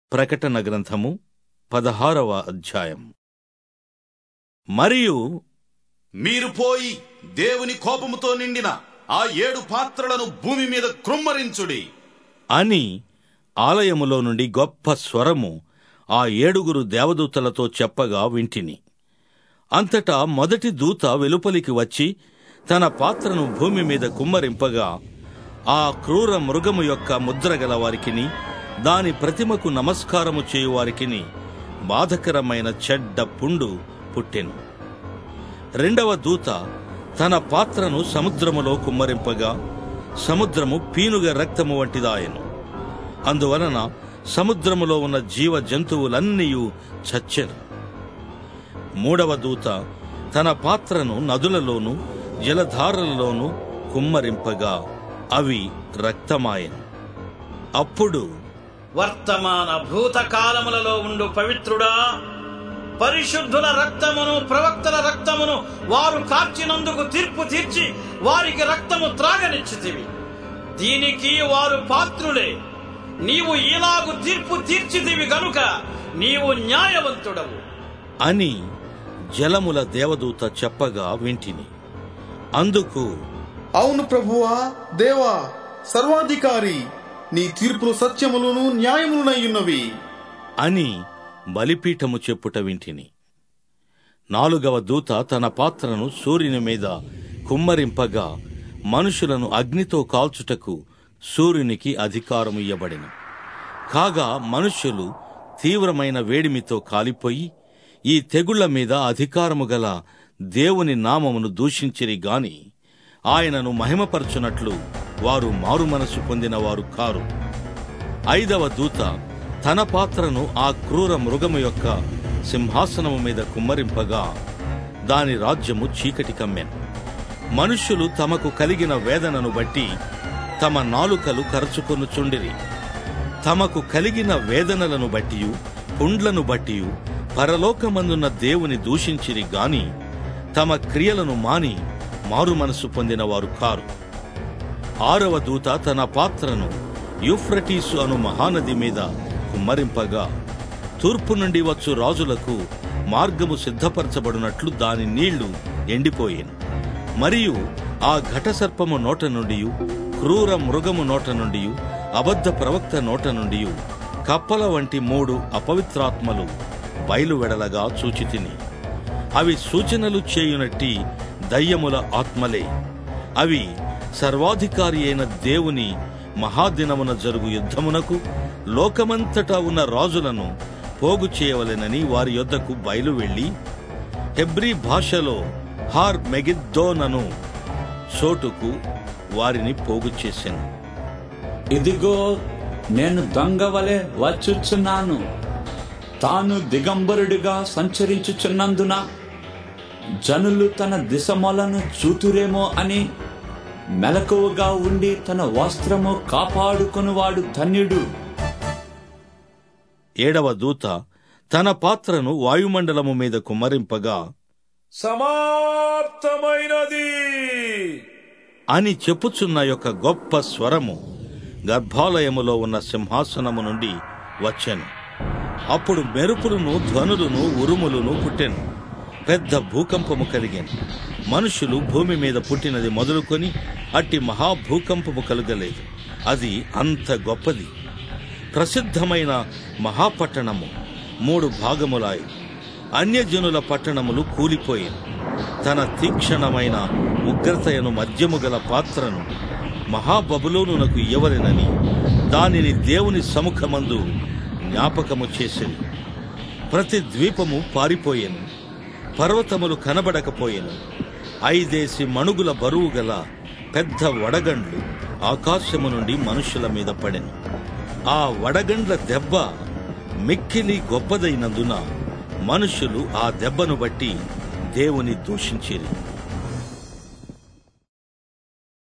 ప్రకటన గ్రంథము పదహారవ అధ్యాయం మరియు మీరు పోయి దేవుని కోపముతో నిండిన ఆ ఏడు పాత్రలను భూమి మీద కృమ్మరించుడి అని ఆలయములో నుండి గొప్ప స్వరము ఆ ఏడుగురు దేవదూతలతో చెప్పగా వింటిని అంతటా మొదటి దూత వెలుపలికి వచ్చి తన పాత్రను భూమి మీద కుమ్మరింపగా ఆ క్రూర మృగము యొక్క ముద్ర గల వారికిని దాని ప్రతిమకు నమస్కారము చేయువారికిని బాధకరమైన చెడ్డ పుండు పుట్టెను రెండవ దూత తన పాత్రను సముద్రములో కుమ్మరింపగా సముద్రము పీనుగ రక్తము వంటిదాయను అందువలన సముద్రములో ఉన్న జీవ జంతువులన్నీ చచ్చెను మూడవ దూత తన పాత్రను నదులలోను జలధారలలోను కుమ్మరింపగా అవి రక్తమాయను అప్పుడు వర్తమాన భూతకాలములలో ఉండు పవిత్రుడా పరిశుద్ధుల రక్తమును ప్రవక్తల రక్తమును వారు కార్చినందుకు తీర్పు తీర్చి వారికి రక్తము త్రాగనిచ్చితివి దీనికి వారు పాత్రులే నీవు ఇలాగు తీర్పు తీర్చితివి గనుక నీవు న్యాయవంతుడవు అని జలముల దేవదూత చెప్పగా వింటిని అందుకు అవును ప్రభువా దేవా సర్వాధికారి నీ తీర్పులు సత్యములను న్యాయములునయ్యున్నవి అని బలిపీఠము చెప్పుట వింటిని నాలుగవ దూత తన పాత్రను సూర్యుని మీద కుమ్మరింపగా మనుషులను అగ్నితో కాల్చుటకు సూర్యునికి అధికారము ఇయ్యబడిన కాగా మనుష్యులు తీవ్రమైన వేడిమితో కాలిపోయి ఈ తెగుళ్ల మీద అధికారము గల దేవుని నామమును దూషించిరి గాని ఆయనను మహిమపరచునట్లు వారు మారుమనసు పొందిన వారు కారు ఐదవ దూత తన పాత్రను ఆ క్రూర మృగము యొక్క సింహాసనము మీద కుమ్మరింపగా దాని రాజ్యము చీకటి కమ్మెను మనుష్యులు తమకు కలిగిన వేదనను బట్టి తమ నాలుకలు కరచుకొనుచుండిరి తమకు కలిగిన వేదనలను బట్టియు పుండ్లను బట్టియు పరలోకమందున్న దేవుని దూషించిరి గాని తమ క్రియలను మాని మారు మనసు పొందిన వారు కారు ఆరవ దూత తన పాత్రను యూఫ్రటీసు అను మహానది మీద కుమ్మరింపగా తూర్పు నుండి వచ్చు రాజులకు మార్గము సిద్ధపరచబడినట్లు దాని నీళ్లు ఎండిపోయేను మరియు ఆ ఘటసర్పము నోట నుండి క్రూర మృగము నోట నుండి అబద్ధ ప్రవక్త నోట నుండి కప్పల వంటి మూడు అపవిత్రాత్మలు బయలువెడలగా చూచితిని అవి సూచనలు చేయునట్టి దయ్యముల ఆత్మలే అవి సర్వాధికారి అయిన దేవుని మహాదినమున జరుగు యుద్ధమునకు లోకమంతటా ఉన్న రాజులను పోగు చేయవలెనని వారి యొద్దకు బయలు వెళ్లి హెబ్రీ భాషలో హార్ మెగిద్దోనను చోటుకు వారిని పోగు చేశాను ఇదిగో నేను దొంగ వలె వచ్చుచున్నాను తాను దిగంబరుడిగా సంచరించుచున్నందున జనులు తన దిశమొలను చూతురేమో అని మెలకువగా ఉండి తన వస్త్రము కాపాడుకొనువాడు ధన్యుడు ఏడవ దూత తన పాత్రను వాయుమండలము మీద కుమ్మరింపగా సమాప్తమైనది అని చెప్పుచున్న యొక్క గొప్ప స్వరము గర్భాలయములో ఉన్న సింహాసనము నుండి వచ్చెను అప్పుడు మెరుపులను ధ్వనులను ఉరుములను పుట్టెను పెద్ద భూకంపము కలిగాను మనుషులు భూమి మీద పుట్టినది మొదలుకొని అట్టి మహాభూకంపము కలుగలేదు అది అంత గొప్పది ప్రసిద్ధమైన మహాపట్టణము మూడు భాగములాయి అన్యజనుల పట్టణములు కూలిపోయాను తన తీక్షణమైన ఉగ్రతయను మద్యము గల పాత్రను మహాబబులోనునకు ఇవ్వలేనని దానిని దేవుని సముఖమందు జ్ఞాపకము చేసింది ప్రతి ద్వీపము పారిపోయాను పర్వతములు కనబడకపోయాను ఐదేసి మణుగుల బరువు గల పెద్ద వడగండ్లు ఆకాశము నుండి మనుషుల మీద పడెను ఆ వడగండ్ల దెబ్బ మిక్కిలి గొప్పదైనందున మనుషులు ఆ దెబ్బను బట్టి దేవుని దూషించిరి